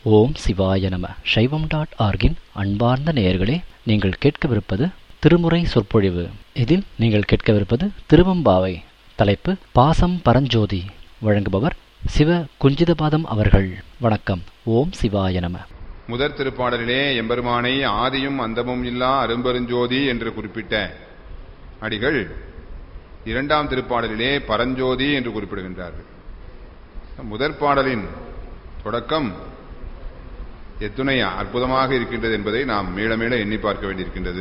ஓம் சிவாய நம சைவம் டாட் ஆர்கின் அன்பார்ந்த நேயர்களே நீங்கள் கேட்கவிருப்பது திருமுறை சொற்பொழிவு இதில் நீங்கள் கேட்கவிருப்பது திருவம்பாவை தலைப்பு பாசம் பரஞ்சோதி வழங்குபவர் சிவ குஞ்சிதபாதம் அவர்கள் வணக்கம் ஓம் சிவாய நம முதற் திருப்பாடலிலே எம்பெருமானை ஆதியும் அந்தமும் இல்லா அரும்பெருஞ்சோதி என்று குறிப்பிட்ட அடிகள் இரண்டாம் திருப்பாடலிலே பரஞ்சோதி என்று குறிப்பிடுகின்றார்கள் முதற் பாடலின் தொடக்கம் எத்துணை அற்புதமாக இருக்கின்றது என்பதை நாம் மீள மீள எண்ணி பார்க்க வேண்டியிருக்கின்றது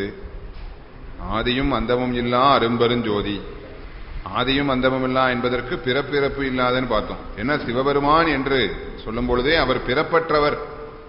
ஆதியும் அந்தமும் இல்லா அரும்பெருஞ்சோதி ஆதியும் அந்தமும் இல்லா என்பதற்கு பிறப்பிறப்பு இல்லாதன்னு பார்த்தோம் என்ன சிவபெருமான் என்று சொல்லும் பொழுதே அவர் பிறப்பற்றவர்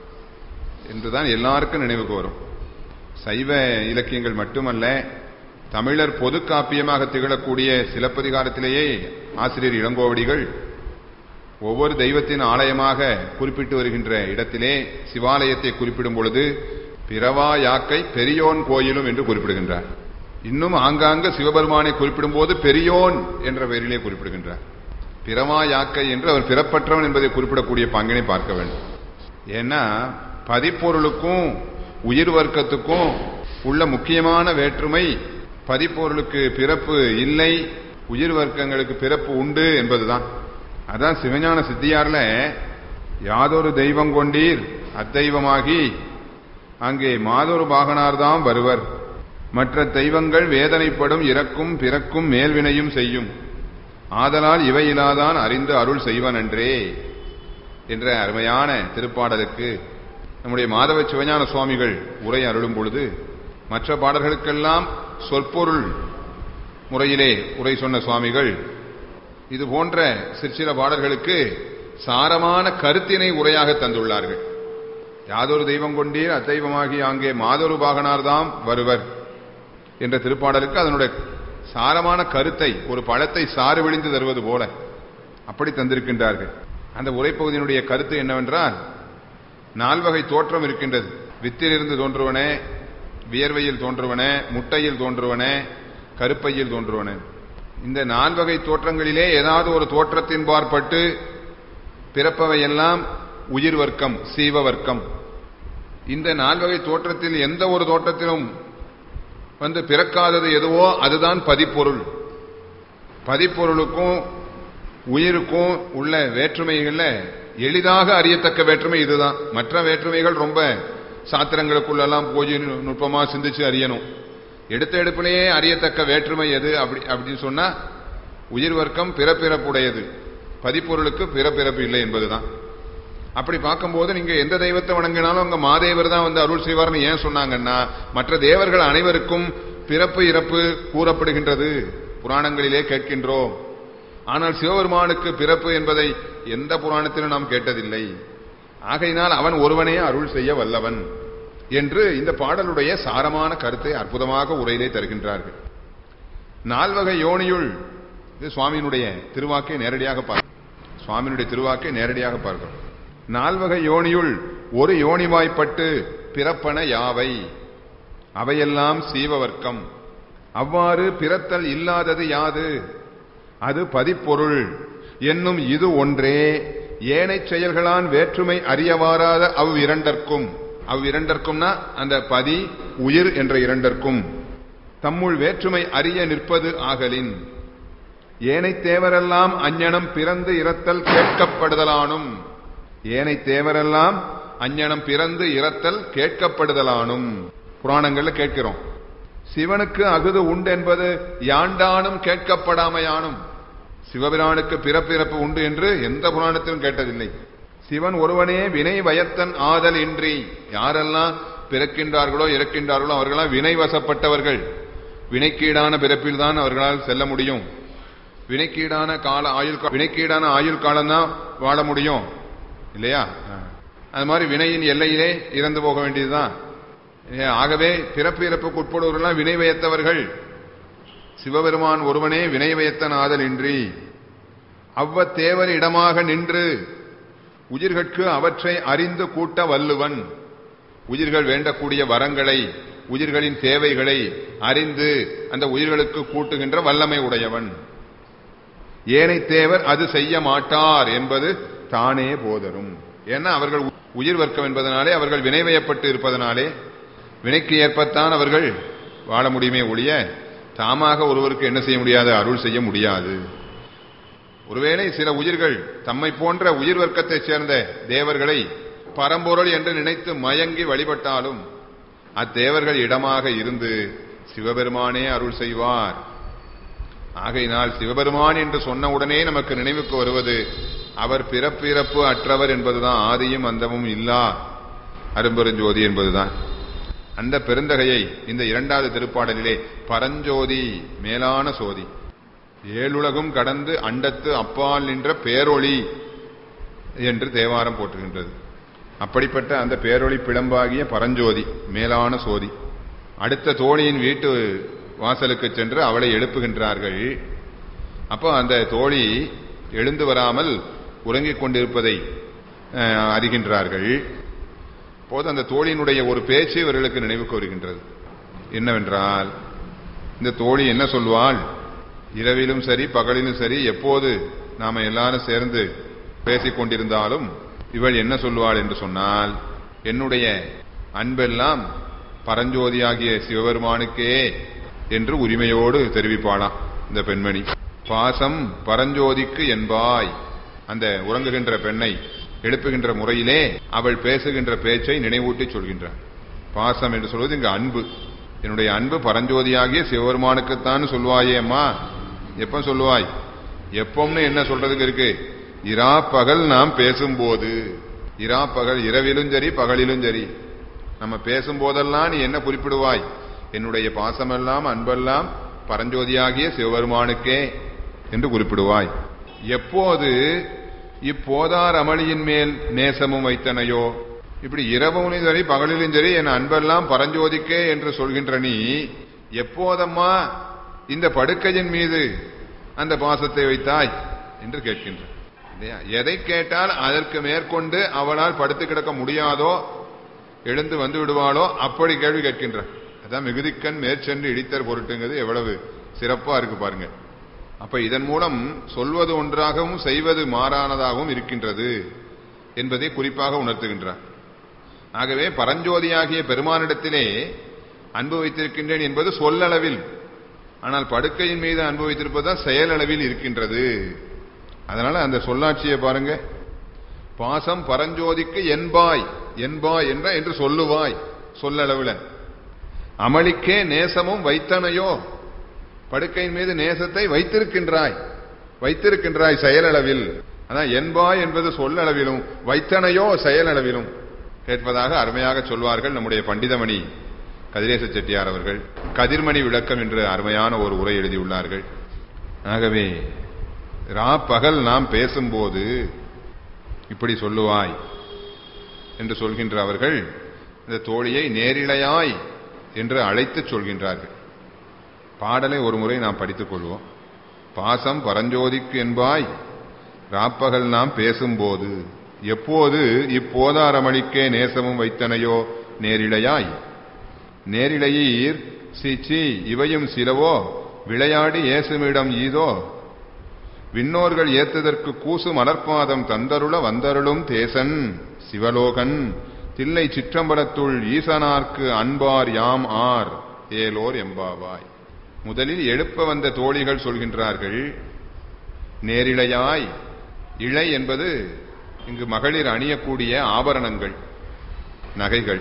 என்றுதான் எல்லாருக்கும் நினைவுக்கு வரும் சைவ இலக்கியங்கள் மட்டுமல்ல தமிழர் பொது காப்பியமாக திகழக்கூடிய சிலப்பதிகாரத்திலேயே ஆசிரியர் இளங்கோவடிகள் ஒவ்வொரு தெய்வத்தின் ஆலயமாக குறிப்பிட்டு வருகின்ற இடத்திலே சிவாலயத்தை குறிப்பிடும் பொழுது பிறவா யாக்கை பெரியோன் கோயிலும் என்று குறிப்பிடுகின்றார் இன்னும் ஆங்காங்க சிவபெருமானை குறிப்பிடும் போது பெரியோன் என்ற பெயரிலே குறிப்பிடுகின்றார் பிறவா யாக்கை என்று அவர் பிறப்பற்றவன் என்பதை குறிப்பிடக்கூடிய பங்கினை பார்க்க வேண்டும் ஏன்னா பதிப்பொருளுக்கும் உயிர் வர்க்கத்துக்கும் உள்ள முக்கியமான வேற்றுமை பதிப்பொருளுக்கு பிறப்பு இல்லை உயிர் வர்க்கங்களுக்கு பிறப்பு உண்டு என்பதுதான் அதான் சிவஞான சித்தியார்ல யாதொரு தெய்வம் கொண்டீர் அத்தெய்வமாகி அங்கே மாதொரு பாகனார்தாம் வருவர் மற்ற தெய்வங்கள் வேதனைப்படும் இறக்கும் பிறக்கும் மேல்வினையும் செய்யும் ஆதலால் இவை இலாதான் அறிந்து அருள் செய்வன் என்றே என்ற அருமையான திருப்பாடலுக்கு நம்முடைய மாதவ சிவஞான சுவாமிகள் உரை அருளும் பொழுது மற்ற பாடல்களுக்கெல்லாம் சொற்பொருள் முறையிலே உரை சொன்ன சுவாமிகள் இது போன்ற சிற்சில பாடல்களுக்கு சாரமான கருத்தினை உரையாக தந்துள்ளார்கள் யாதொரு தெய்வம் கொண்டீர் அத்தெய்வமாகி அங்கே மாதொரு பாகனார்தாம் வருவர் என்ற திருப்பாடலுக்கு அதனுடைய சாரமான கருத்தை ஒரு பழத்தை சாறு விழிந்து தருவது போல அப்படி தந்திருக்கின்றார்கள் அந்த உரைப்பகுதியினுடைய கருத்து என்னவென்றால் நால்வகை தோற்றம் இருக்கின்றது வித்திலிருந்து தோன்றுவன வியர்வையில் தோன்றுவன முட்டையில் தோன்றுவன கருப்பையில் தோன்றுவன இந்த நால்வகை தோற்றங்களிலே ஏதாவது ஒரு தோற்றத்தின் பார்ப்பட்டு பிறப்பவையெல்லாம் உயிர் வர்க்கம் சீவ வர்க்கம் இந்த நால்வகை தோற்றத்தில் எந்த ஒரு தோற்றத்திலும் வந்து பிறக்காதது எதுவோ அதுதான் பதிப்பொருள் பதிப்பொருளுக்கும் உயிருக்கும் உள்ள வேற்றுமைகள்ல எளிதாக அறியத்தக்க வேற்றுமை இதுதான் மற்ற வேற்றுமைகள் ரொம்ப சாத்திரங்களுக்குள்ளெல்லாம் போய் நுட்பமா சிந்திச்சு அறியணும் எடுத்த எடுப்பிலேயே அறியத்தக்க வேற்றுமை எது அப்படி அப்படின்னு சொன்னா உயிர் வர்க்கம் பிறப்பிறப்புடையது பதிப்பொருளுக்கு பிறப்பிறப்பு இல்லை என்பதுதான் அப்படி பார்க்கும்போது நீங்க எந்த தெய்வத்தை வணங்கினாலும் அங்க மாதேவர் தான் வந்து அருள் செய்வார்னு ஏன் சொன்னாங்கன்னா மற்ற தேவர்கள் அனைவருக்கும் பிறப்பு இறப்பு கூறப்படுகின்றது புராணங்களிலே கேட்கின்றோம் ஆனால் சிவபெருமானுக்கு பிறப்பு என்பதை எந்த புராணத்திலும் நாம் கேட்டதில்லை ஆகையினால் அவன் ஒருவனே அருள் செய்ய வல்லவன் என்று இந்த பாடலுடைய சாரமான கருத்தை அற்புதமாக உரையிலே தருகின்றார்கள் நால்வகை யோனியுள் இது சுவாமியினுடைய திருவாக்கை நேரடியாக பார்க்கிறோம் சுவாமியினுடைய திருவாக்கை நேரடியாக பார்க்கிறோம் நால்வகை யோனியுள் ஒரு யோனிவாய்ப்பட்டு பிறப்பன யாவை அவையெல்லாம் சீவவர்க்கம் அவ்வாறு பிறத்தல் இல்லாதது யாது அது பதிப்பொருள் என்னும் இது ஒன்றே ஏனைச் செயல்களான் வேற்றுமை அறியவாராத அவ் இரண்டற்கும் அவ் இரண்டற்கும்னா அந்த பதி உயிர் என்ற இரண்டற்கும் தம்முள் வேற்றுமை அறிய நிற்பது ஆகலின் ஏனை தேவரெல்லாம் அஞ்ஞனம் பிறந்து இறத்தல் கேட்கப்படுதலானும் ஏனை தேவரெல்லாம் அஞ்ஞனம் பிறந்து இறத்தல் கேட்கப்படுதலானும் புராணங்கள்ல கேட்கிறோம் சிவனுக்கு அகுது உண்டு என்பது யாண்டானும் கேட்கப்படாமையானும் சிவபிரானுக்கு பிறப்பிறப்பு உண்டு என்று எந்த புராணத்திலும் கேட்டதில்லை சிவன் ஒருவனே வினை வயத்தன் ஆதல் இன்றி யாரெல்லாம் பிறக்கின்றார்களோ இறக்கின்றார்களோ அவர்களாம் வினை வசப்பட்டவர்கள் வினைக்கீடான பிறப்பில் தான் அவர்களால் செல்ல முடியும் வினைக்கீடான கால ஆயுள் வினைக்கீடான ஆயுள் காலம் தான் வாழ முடியும் இல்லையா அது மாதிரி வினையின் எல்லையிலே இறந்து போக வேண்டியதுதான் ஆகவே பிறப்பு இறப்புக்கு உட்படுவர்கள்லாம் வினை வயத்தவர்கள் சிவபெருமான் ஒருவனே வினை வயத்தன் ஆதல் இன்றி அவ்வ தேவர் இடமாக நின்று உயிர்கட்கு அவற்றை அறிந்து கூட்ட வல்லுவன் உயிர்கள் வேண்டக்கூடிய வரங்களை உயிர்களின் தேவைகளை அறிந்து அந்த உயிர்களுக்கு கூட்டுகின்ற வல்லமை உடையவன் ஏனை தேவர் அது செய்ய மாட்டார் என்பது தானே போதரும் ஏன்னா அவர்கள் உயிர் வர்க்கம் என்பதனாலே அவர்கள் வினைவயப்பட்டு இருப்பதனாலே வினைக்கு ஏற்பத்தான் அவர்கள் வாழ முடியுமே ஒழிய தாமாக ஒருவருக்கு என்ன செய்ய முடியாது அருள் செய்ய முடியாது ஒருவேளை சில உயிர்கள் தம்மை போன்ற உயிர் வர்க்கத்தைச் சேர்ந்த தேவர்களை பரம்பொருள் என்று நினைத்து மயங்கி வழிபட்டாலும் அத்தேவர்கள் இடமாக இருந்து சிவபெருமானே அருள் செய்வார் ஆகையினால் சிவபெருமான் என்று சொன்ன உடனே நமக்கு நினைவுக்கு வருவது அவர் பிறப்பிறப்பு அற்றவர் என்பதுதான் ஆதியும் அந்தமும் இல்லா அரும்பெருஞ்சோதி என்பதுதான் அந்த பெருந்தகையை இந்த இரண்டாவது திருப்பாடலிலே பரஞ்சோதி மேலான சோதி ஏழுலகும் கடந்து அண்டத்து அப்பால் நின்ற பேரொளி என்று தேவாரம் போற்றுகின்றது அப்படிப்பட்ட அந்த பேரொளி பிளம்பாகிய பரஞ்சோதி மேலான சோதி அடுத்த தோழியின் வீட்டு வாசலுக்கு சென்று அவளை எழுப்புகின்றார்கள் அப்போ அந்த தோழி எழுந்து வராமல் உறங்கிக் கொண்டிருப்பதை அஹ், அறிகின்றார்கள் போது அந்த தோழியினுடைய ஒரு பேச்சு இவர்களுக்கு நினைவுக்கு வருகின்றது என்னவென்றால் இந்த தோழி என்ன சொல்வாள் இரவிலும் சரி பகலிலும் சரி எப்போது நாம எல்லாரும் சேர்ந்து பேசிக் கொண்டிருந்தாலும் இவள் என்ன சொல்வாள் என்று சொன்னால் என்னுடைய அன்பெல்லாம் பரஞ்சோதியாகிய சிவபெருமானுக்கே என்று உரிமையோடு தெரிவிப்பாளாம் இந்த பெண்மணி பாசம் பரஞ்சோதிக்கு என்பாய் அந்த உறங்குகின்ற பெண்ணை எழுப்புகின்ற முறையிலே அவள் பேசுகின்ற பேச்சை நினைவூட்டி சொல்கின்றார் பாசம் என்று சொல்வது இங்கு அன்பு என்னுடைய அன்பு பரஞ்சோதியாகிய சிவபெருமானுக்குத்தான் சொல்வாயே அம்மா எப்ப சொல்லுவாய் எப்பம்னு என்ன சொல்றதுக்கு இருக்கு இரா பகல் நாம் பேசும்போது இரா பகல் இரவிலும் சரி பகலிலும் சரி நம்ம பேசும்போதெல்லாம் நீ என்ன குறிப்பிடுவாய் என்னுடைய பாசமெல்லாம் அன்பெல்லாம் பரஞ்சோதியாகிய சிவபெருமானுக்கே என்று குறிப்பிடுவாய் எப்போது இப்போதார் அமளியின் மேல் நேசமும் வைத்தனையோ இப்படி இரவும் சரி பகலிலும் சரி என் அன்பெல்லாம் பரஞ்சோதிக்கே என்று சொல்கின்ற நீ எப்போதம்மா இந்த படுக்கையின் மீது அந்த பாசத்தை வைத்தாய் என்று கேட்கின்ற இல்லையா? எதை கேட்டால் அதற்கு மேற்கொண்டு அவளால் படுத்து கிடக்க முடியாதோ எழுந்து வந்து விடுவாளோ அப்படி கேள்வி கேட்கின்ற அதான் மிகுதிக்கண் மேற்சென்று இடித்தர் பொருட்டுங்கிறது எவ்வளவு சிறப்பா இருக்கு பாருங்க அப்ப இதன் மூலம் சொல்வது ஒன்றாகவும் செய்வது மாறானதாகவும் இருக்கின்றது என்பதை குறிப்பாக உணர்த்துகின்றார் ஆகவே பரஞ்சோதியாகிய பெருமானிடத்திலே அன்பு வைத்திருக்கின்றேன் என்பது சொல்லளவில் ஆனால் படுக்கையின் மீது அன்பு வைத்திருப்பதுதான் செயலளவில் இருக்கின்றது அதனால அந்த சொல்லாட்சியை பாருங்க பாசம் பரஞ்சோதிக்கு என்பாய் என்பாய் என்ற என்று சொல்லுவாய் சொல்லளவில் அமளிக்கே நேசமும் வைத்தனையோ படுக்கையின் மீது நேசத்தை வைத்திருக்கின்றாய் வைத்திருக்கின்றாய் செயலளவில் அதான் என்பாய் என்பது சொல்லளவிலும் வைத்தனையோ செயலளவிலும் கேட்பதாக அருமையாக சொல்வார்கள் நம்முடைய பண்டிதமணி கதிரேச செட்டியார் அவர்கள் கதிர்மணி விளக்கம் என்று அருமையான ஒரு உரை எழுதியுள்ளார்கள் ஆகவே ரா பகல் நாம் பேசும்போது இப்படி சொல்லுவாய் என்று சொல்கின்ற அவர்கள் இந்த தோழியை நேரிழையாய் என்று அழைத்து சொல்கின்றார்கள் பாடலை ஒரு முறை நாம் படித்துக் கொள்வோம் பாசம் பரஞ்சோதிக்கு என்பாய் ராப்பகல் நாம் பேசும்போது எப்போது இப்போதாரமளிக்கே நேசமும் வைத்தனையோ நேரிழையாய் நேரிழையீர் சீச்சி இவையும் சிலவோ விளையாடி ஏசுமிடம் ஈதோ விண்ணோர்கள் ஏத்துதற்கு கூசு மலர்பாதம் தந்தருள வந்தருளும் தேசன் சிவலோகன் தில்லை சிற்றம்பலத்துள் ஈசனார்க்கு அன்பார் யாம் ஆர் ஏலோர் எம்பாவாய் முதலில் எழுப்ப வந்த தோழிகள் சொல்கின்றார்கள் நேரிழையாய் இழை என்பது இங்கு மகளிர் அணியக்கூடிய ஆபரணங்கள் நகைகள்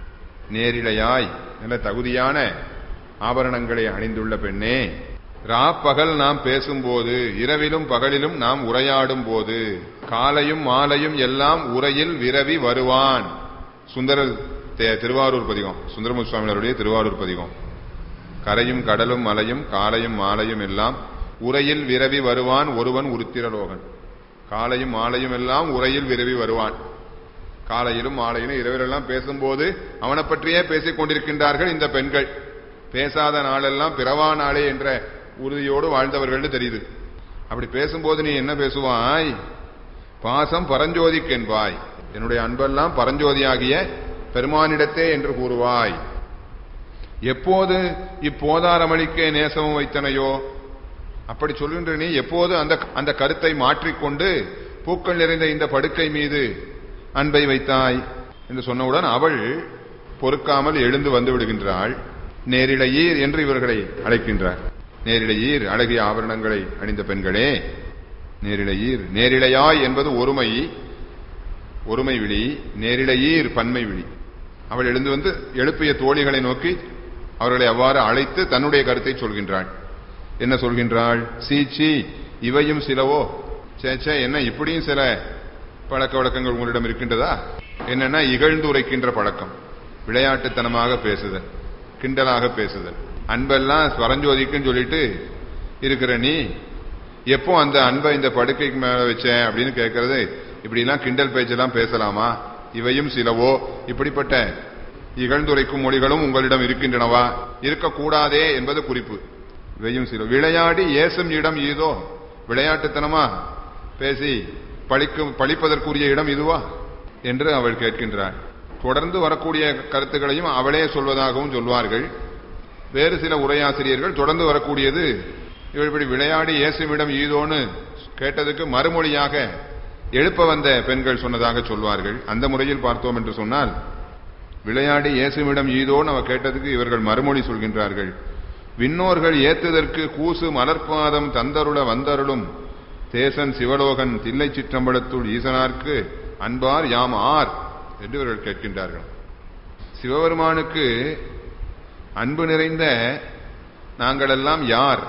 நேரிழையாய் நல்ல தகுதியான ஆபரணங்களை அணிந்துள்ள பெண்ணே ரா பகல் நாம் பேசும்போது இரவிலும் பகலிலும் நாம் உரையாடும் போது காலையும் மாலையும் எல்லாம் உரையில் விரவி வருவான் சுந்தர தே- திருவாரூர் பதிகம் சுந்தரமு சுவாமிகளுடைய திருவாரூர் பதிகம் கரையும் கடலும் மலையும் காலையும் மாலையும் எல்லாம் உரையில் விரவி வருவான் ஒருவன் உருத்திரலோகன் காலையும் மாலையும் எல்லாம் உரையில் விரவி வருவான் காலையிலும் மாலையிலும் இரவிலெல்லாம் பேசும்போது அவனை பற்றியே பேசிக் கொண்டிருக்கின்றார்கள் இந்த பெண்கள் பேசாத நாளெல்லாம் பிறவா நாளே என்ற உறுதியோடு வாழ்ந்தவர்கள் தெரியுது அப்படி பேசும்போது நீ என்ன பேசுவாய் பாசம் பரஞ்சோதிக்கு என்பாய் என்னுடைய அன்பெல்லாம் பரஞ்சோதியாகிய பெருமானிடத்தே என்று கூறுவாய் எப்போது இப்போதாரமளிக்கே நேசமும் வைத்தனையோ அப்படி சொல்கின்ற நீ எப்போது அந்த அந்த கருத்தை மாற்றிக்கொண்டு பூக்கள் நிறைந்த இந்த படுக்கை மீது அன்பை வைத்தாய் என்று சொன்னவுடன் அவள் பொறுக்காமல் எழுந்து வந்து விடுகின்றாள் நேரிடையீர் என்று இவர்களை அழைக்கின்றார் நேரிடையீர் அழகிய ஆபரணங்களை அணிந்த பெண்களே நேரிடையீர் நேரிடையாய் என்பது ஒருமை ஒருமை விழி நேரிடையீர் பன்மை விழி அவள் எழுந்து வந்து எழுப்பிய தோழிகளை நோக்கி அவர்களை அவ்வாறு அழைத்து தன்னுடைய கருத்தை சொல்கின்றாள் என்ன சொல்கின்றாள் சீச்சி இவையும் சிலவோ சே சே என்ன இப்படியும் சில பழக்க வழக்கங்கள் உங்களிடம் இருக்கின்றதா என்னன்னா இகழ்ந்து உரைக்கின்ற பழக்கம் விளையாட்டுத்தனமாக பேசுதல் கிண்டலாக பேசுதல் அன்பெல்லாம் ஸ்வரஞ்சோதிக்குன்னு சொல்லிட்டு இருக்கிற நீ எப்போ அந்த அன்பை இந்த படுக்கைக்கு மேல வச்ச அப்படின்னு கேட்கறது இப்படிலாம் கிண்டல் பேச்செல்லாம் பேசலாமா இவையும் சிலவோ இப்படிப்பட்ட இகழ்ந்துரைக்கும் மொழிகளும் உங்களிடம் இருக்கின்றனவா இருக்கக்கூடாதே என்பது குறிப்பு இவையும் சில விளையாடி ஏசும் இடம் இதோ விளையாட்டுத்தனமா பேசி பழிக்கும் பழிப்பதற்குரிய இடம் இதுவா என்று அவள் கேட்கின்றாள் தொடர்ந்து வரக்கூடிய கருத்துக்களையும் அவளே சொல்வதாகவும் சொல்வார்கள் வேறு சில உரையாசிரியர்கள் தொடர்ந்து வரக்கூடியது இவள் இப்படி விளையாடி ஏசுமிடம் ஈதோன்னு கேட்டதுக்கு மறுமொழியாக எழுப்ப வந்த பெண்கள் சொன்னதாக சொல்வார்கள் அந்த முறையில் பார்த்தோம் என்று சொன்னால் விளையாடி இயேசுவிடம் ஈதோன்னு அவ கேட்டதுக்கு இவர்கள் மறுமொழி சொல்கின்றார்கள் விண்ணோர்கள் ஏத்துதற்கு கூசு மலர்பாதம் தந்தருள வந்தருளும் தேசன் சிவலோகன் தில்லை சிற்றம்பலத்துள் ஈசனார்க்கு அன்பார் யாம் ஆர் என்று இவர்கள் கேட்கின்றார்கள் சிவபெருமானுக்கு அன்பு நிறைந்த நாங்களெல்லாம் யார்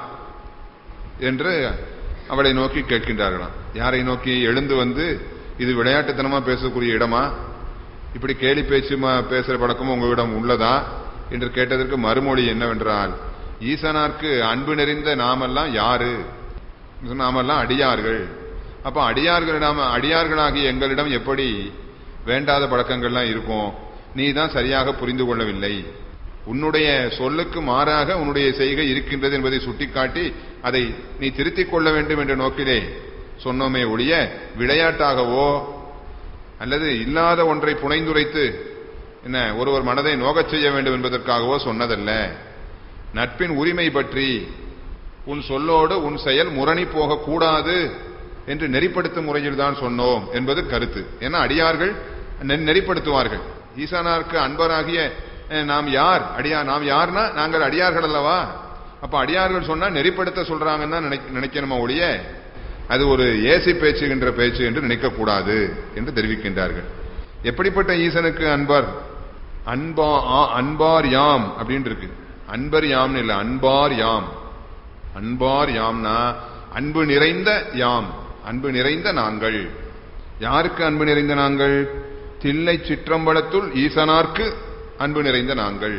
என்று அவளை நோக்கி கேட்கின்றார்களாம் யாரை நோக்கி எழுந்து வந்து இது விளையாட்டுத்தனமா பேசக்கூடிய இடமா இப்படி கேலி பேச்சு பேசுற பழக்கமும் உங்களிடம் உள்ளதா என்று கேட்டதற்கு மறுமொழி என்னவென்றால் ஈசனார்க்கு அன்பு நிறைந்த நாமெல்லாம் யாரு நாமெல்லாம் அடியார்கள் அப்ப அடியார்கள் நாம அடியார்களாகிய எங்களிடம் எப்படி வேண்டாத பழக்கங்கள்லாம் இருக்கும் நீ தான் சரியாக புரிந்து கொள்ளவில்லை உன்னுடைய சொல்லுக்கு மாறாக உன்னுடைய செய்கை இருக்கின்றது என்பதை சுட்டிக்காட்டி அதை நீ திருத்திக் கொள்ள வேண்டும் என்ற நோக்கிலே சொன்னோமே ஒழிய விளையாட்டாகவோ அல்லது இல்லாத ஒன்றை புனைந்துரைத்து என்ன ஒருவர் மனதை நோகச் செய்ய வேண்டும் என்பதற்காகவோ சொன்னதல்ல நட்பின் உரிமை பற்றி உன் சொல்லோடு உன் செயல் முரணி போகக்கூடாது என்று நெறிப்படுத்தும் முறையில் தான் சொன்னோம் என்பது கருத்து ஏன்னா அடியார்கள் நெறிப்படுத்துவார்கள் ஈசானாருக்கு அன்பராகிய நாம் யார் அடியார் நாம் யார்னா நாங்கள் அடியார்கள் அல்லவா அப்ப அடியார்கள் சொன்னா நெறிப்படுத்த சொல்றாங்கன்னு தான் நினைக்கணுமா ஒழிய அது ஒரு ஏசி பேச்சுகின்ற பேச்சு என்று நினைக்கக்கூடாது என்று தெரிவிக்கின்றார்கள் எப்படிப்பட்ட ஈசனுக்கு அன்பர் அன்பா அன்பார் யாம் அப்படின்னு இருக்கு அன்பர் யாம்னு இல்ல அன்பார் யாம் அன்பார் யாம்னா அன்பு நிறைந்த யாம் அன்பு நிறைந்த நாங்கள் யாருக்கு அன்பு நிறைந்த நாங்கள் தில்லை சிற்றம்பலத்துள் ஈசனார்க்கு அன்பு நிறைந்த நாங்கள்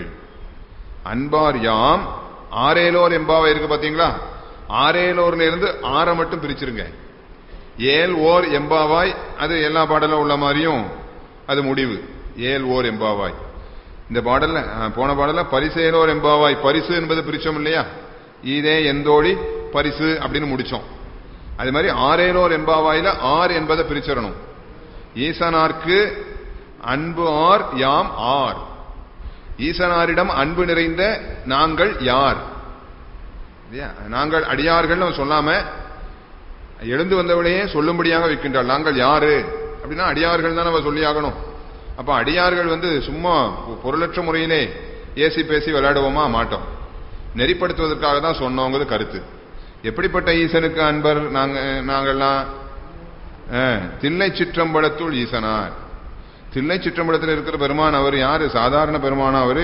அன்பார் யாம் ஆரேலோர் எம்பாவை இருக்கு பாத்தீங்களா ஆரேலோர்ல இருந்து ஆற மட்டும் பிரிச்சிருங்க ஏல் ஓர் எம்பாவாய் அது எல்லா பாடலும் உள்ள மாதிரியும் அது முடிவு ஏல் ஓர் எம்பாவாய் இந்த பாடல்ல போன பாடல்ல பரிசேலோர் எம்பாவாய் பரிசு என்பது பிரிச்சோம் இல்லையா இதே எந்தோழி பரிசு அப்படின்னு முடிச்சோம் அது மாதிரி ஆரேலோர் எம்பாவாயில ஆர் என்பதை பிரிச்சிடணும் ஈசனார்க்கு அன்பு ஆர் யாம் ஆர் ஈசனாரிடம் அன்பு நிறைந்த நாங்கள் யார் நாங்கள் அடியார்கள் சொல்லாம எழுந்து வந்தவளையே சொல்லும்படியாக வைக்கின்றாள் நாங்கள் யாரு அப்படின்னா அடியார்கள் தான் நம்ம சொல்லியாகணும் அப்ப அடியார்கள் வந்து சும்மா பொருளற்ற முறையிலே ஏசி பேசி விளையாடுவோமா மாட்டோம் நெறிப்படுத்துவதற்காக தான் சொன்னோங்கிறது கருத்து எப்படிப்பட்ட ஈசனுக்கு அன்பர் நாங்க நாங்கள்லாம் தில்லை சிற்றம்பலத்துள் ஈசனார் தில்லை சிற்றம்பலத்தில் இருக்கிற பெருமான் அவர் யாரு சாதாரண பெருமானா அவரு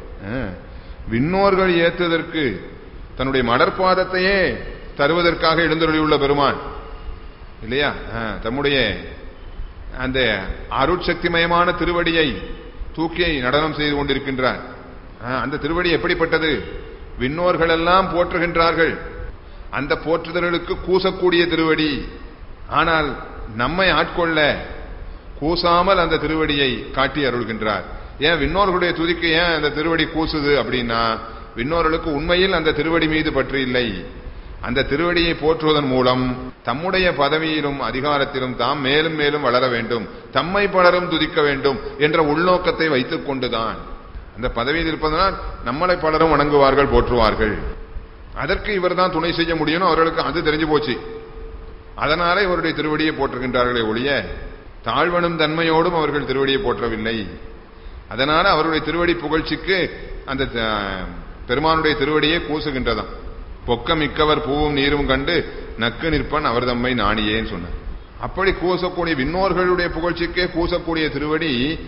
விண்ணோர்கள் ஏத்துவதற்கு தன்னுடைய மலர்பாதத்தையே தருவதற்காக எழுந்தருளியுள்ள பெருமான் இல்லையா தம்முடைய அந்த அருட்சக்திமயமான திருவடியை தூக்கி நடனம் செய்து கொண்டிருக்கின்றார் அந்த திருவடி எப்படிப்பட்டது விண்ணோர்கள் எல்லாம் போற்றுகின்றார்கள் அந்த போற்றுதல்களுக்கு கூசக்கூடிய திருவடி ஆனால் நம்மை ஆட்கொள்ள கூசாமல் அந்த திருவடியை காட்டி அருள்கின்றார் ஏன் விண்ணோர்களுடைய துதிக்கு ஏன் அந்த திருவடி கூசுது அப்படின்னா விண்ணோர்களுக்கு உண்மையில் அந்த திருவடி மீது பற்று இல்லை அந்த திருவடியை போற்றுவதன் மூலம் தம்முடைய பதவியிலும் அதிகாரத்திலும் தாம் மேலும் மேலும் வளர வேண்டும் தம்மை பலரும் துதிக்க வேண்டும் என்ற உள்நோக்கத்தை வைத்துக் கொண்டுதான் அந்த பதவியில் இருப்பதனால் நம்மளை பலரும் வணங்குவார்கள் போற்றுவார்கள் அதற்கு இவர் தான் துணை செய்ய முடியும் அவர்களுக்கு அது தெரிஞ்சு போச்சு அதனால இவருடைய திருவடியை போற்றுகின்றார்களே ஒழிய தாழ்வனும் தன்மையோடும் அவர்கள் திருவடியை போற்றவில்லை அதனால அவருடைய திருவடி புகழ்ச்சிக்கு அந்த அஹ், பெருமானுடைய திருவடியே கூசுகின்றதாம் பொக்க மிக்கவர் பூவும் நீரும் கண்டு நக்கு நிற்பன் அவர் தம்மை நாணியேன்னு சொன்னார் அப்படி கூசக்கூடிய விண்ணோர்களுடைய புகழ்ச்சிக்கே கூசக்கூடிய திருவடி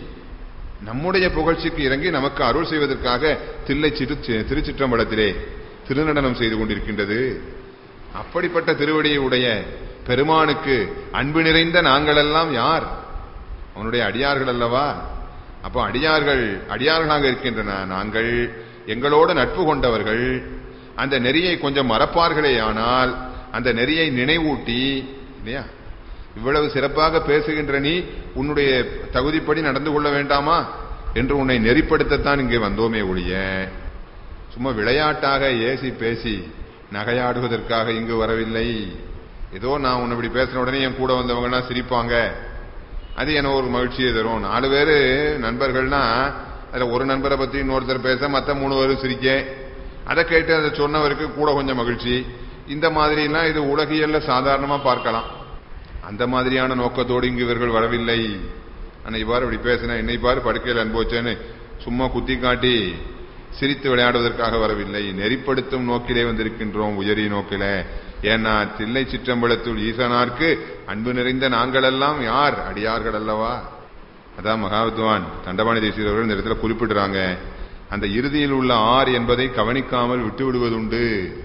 நம்முடைய புகழ்ச்சிக்கு இறங்கி நமக்கு அருள் செய்வதற்காக தில்லை சிறு திருச்சிற்றம்பலத்திலே திருநடனம் செய்து கொண்டிருக்கின்றது அப்படிப்பட்ட திருவடியை உடைய பெருமானுக்கு அன்பு நிறைந்த நாங்களெல்லாம் யார் அவனுடைய அடியார்கள் அல்லவா அப்போ அடியார்கள் அடியார்களாக இருக்கின்றன நாங்கள் எங்களோடு நட்பு கொண்டவர்கள் அந்த நெறியை கொஞ்சம் மறப்பார்களே ஆனால் அந்த நெறியை நினைவூட்டி இல்லையா இவ்வளவு சிறப்பாக பேசுகின்ற நீ உன்னுடைய தகுதிப்படி நடந்து கொள்ள வேண்டாமா என்று உன்னை நெறிப்படுத்தத்தான் இங்கே வந்தோமே ஒழிய சும்மா விளையாட்டாக ஏசி பேசி நகையாடுவதற்காக இங்கு வரவில்லை ஏதோ நான் உன்னை இப்படி பேசின உடனே என் கூட வந்தவங்கலாம் சிரிப்பாங்க அது எனக்கு ஒரு மகிழ்ச்சியை தரும் நாலு பேர் நண்பர்கள்னா அதுல ஒரு நண்பரை பத்தி இன்னொருத்தர் பேச மற்ற மூணு பேரும் சிரிக்க அதை கேட்டு அதை சொன்னவருக்கு கூட கொஞ்சம் மகிழ்ச்சி இந்த மாதிரிலாம் இது உலகியல்ல சாதாரணமா பார்க்கலாம் அந்த மாதிரியான நோக்கத்தோடு இங்கு இவர்கள் வரவில்லை ஆனா இவ்வாறு இப்படி பேசின என்னை பாரு படுக்கையில் அனுபவிச்சேன்னு சும்மா குத்தி காட்டி சிரித்து விளையாடுவதற்காக வரவில்லை நெறிப்படுத்தும் நோக்கிலே வந்திருக்கின்றோம் உயரி நோக்கில ஏன்னா தில்லை சிற்றம்பலத்துள் ஈசனார்க்கு அன்பு நிறைந்த நாங்களெல்லாம் யார் அடியார்கள் அல்லவா அதான் மகாவித்வான் தண்டபாணி தேசியர் அவர்கள் இந்த இடத்துல குறிப்பிடுறாங்க அந்த இறுதியில் உள்ள ஆர் என்பதை கவனிக்காமல் விட்டு விடுவதுண்டு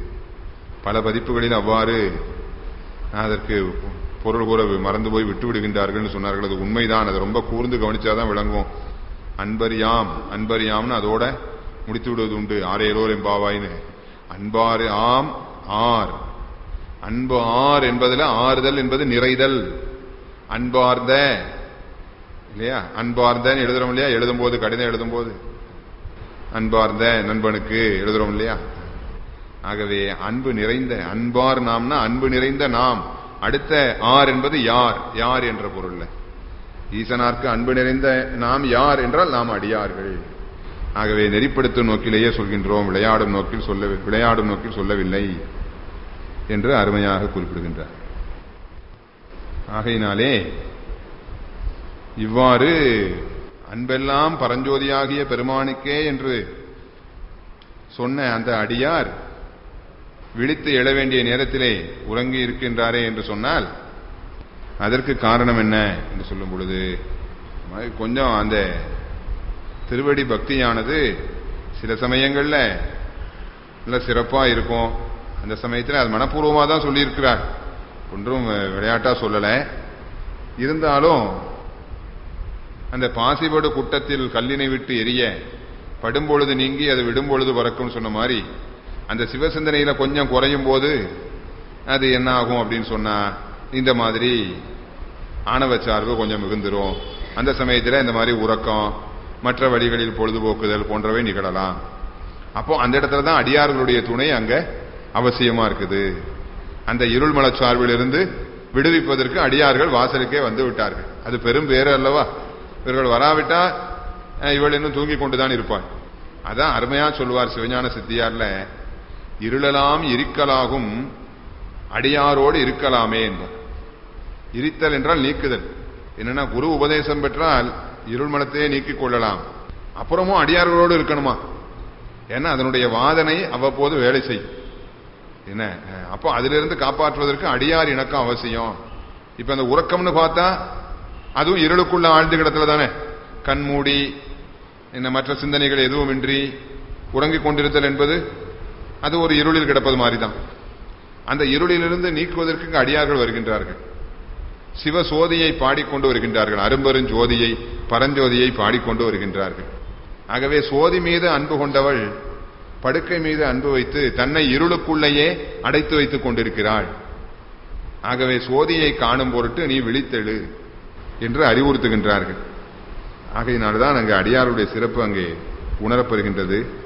பல பதிப்புகளில் அவ்வாறு அதற்கு பொருள் கூற மறந்து போய் விட்டு விடுகின்றார்கள் சொன்னார்கள் அது உண்மைதான் அதை ரொம்ப கூர்ந்து கவனிச்சாதான் விளங்கும் அன்பரியாம் அன்பரியாம்னு அதோட முடித்து விடுவது உண்டு ஆரேலோர் எம்பாவாயின்னு அன்பாறு ஆம் ஆர் அன்பு ஆர் என்பதுல ஆறுதல் என்பது நிறைதல் அன்பார்ந்த இல்லையா அன்பார்ந்தன்னு எழுதுறோம் இல்லையா எழுதும் போது கடிதம் எழுதும் போது அன்பார்ந்த நண்பனுக்கு எழுதுறோம் இல்லையா ஆகவே அன்பு நிறைந்த அன்பார் நாம்னா அன்பு நிறைந்த நாம் அடுத்த ஆர் என்பது யார் யார் என்ற பொருள்ல ஈசனார்க்கு அன்பு நிறைந்த நாம் யார் என்றால் நாம் அடியார்கள் ஆகவே நெறிப்படுத்தும் நோக்கிலேயே சொல்கின்றோம் விளையாடும் நோக்கில் சொல்ல விளையாடும் நோக்கில் சொல்லவில்லை என்று அருமையாக குறிப்பிடுகின்றார் ஆகையினாலே இவ்வாறு அன்பெல்லாம் பரஞ்சோதியாகிய பெருமானுக்கே என்று சொன்ன அந்த அடியார் விழித்து எழ வேண்டிய நேரத்திலே உறங்கி இருக்கின்றாரே என்று சொன்னால் அதற்கு காரணம் என்ன என்று சொல்லும் பொழுது கொஞ்சம் அந்த திருவடி பக்தியானது சில சமயங்கள்ல நல்ல சிறப்பா இருக்கும் அந்த சமயத்தில் அது மனப்பூர்வமாக தான் சொல்லியிருக்கிறார் ஒன்றும் விளையாட்டா சொல்லல இருந்தாலும் அந்த பாசிபடு குட்டத்தில் கல்லினை விட்டு எரிய படும்பொழுது நீங்கி அது விடும்பொழுது பறக்கும்னு சொன்ன மாதிரி அந்த சிவசிந்தனையில கொஞ்சம் குறையும் போது அது என்ன ஆகும் அப்படின்னு சொன்னா இந்த மாதிரி ஆணவ சார்பு கொஞ்சம் மிகுந்துரும் அந்த சமயத்தில் இந்த மாதிரி உறக்கம் மற்ற வழிகளில் பொழுதுபோக்குதல் போன்றவை நிகழலாம் அப்போ அந்த இடத்துல தான் அடியார்களுடைய துணை அங்க அவசியமா இருக்குது அந்த இருள் மலச்சார்பிலிருந்து விடுவிப்பதற்கு அடியார்கள் வாசலுக்கே வந்து விட்டார்கள் அது பெரும் பேரு அல்லவா இவர்கள் வராவிட்டா இவள் இன்னும் தூங்கி கொண்டுதான் இருப்பாள் அதான் அருமையா சொல்லுவார் சிவஞான சித்தியார்ல இருளலாம் இருக்கலாகும் அடியாரோடு இருக்கலாமே என்பார் இருத்தல் என்றால் நீக்குதல் என்னன்னா குரு உபதேசம் பெற்றால் இருள் மனத்தையே நீக்கிக் கொள்ளலாம் அப்புறமும் அடியார்களோடு இருக்கணுமா ஏன்னா அதனுடைய வாதனை அவ்வப்போது வேலை செய்யும் என்ன அப்போ அதிலிருந்து காப்பாற்றுவதற்கு அடியார் இணக்கம் அவசியம் இப்ப அந்த உறக்கம்னு பார்த்தா அதுவும் இருளுக்குள்ள ஆழ்ந்த கிடத்துல தானே கண் மூடி இந்த மற்ற சிந்தனைகள் எதுவுமின்றி உறங்கிக் கொண்டிருத்தல் என்பது அது ஒரு இருளில் கிடப்பது மாதிரிதான் அந்த இருளிலிருந்து நீக்குவதற்கு அடியார்கள் வருகின்றார்கள் சிவ சோதியை பாடிக்கொண்டு வருகின்றார்கள் அரும்பெரும் ஜோதியை பரஞ்சோதியை பாடிக்கொண்டு வருகின்றார்கள் ஆகவே சோதி மீது அன்பு கொண்டவள் படுக்கை மீது அன்பு வைத்து தன்னை இருளுக்குள்ளேயே அடைத்து வைத்துக் கொண்டிருக்கிறாள் ஆகவே சோதியை காணும் பொருட்டு நீ விழித்தெழு என்று அறிவுறுத்துகின்றார்கள் ஆகையினால்தான் அங்கு அடியாருடைய சிறப்பு அங்கே உணரப்பெறுகின்றது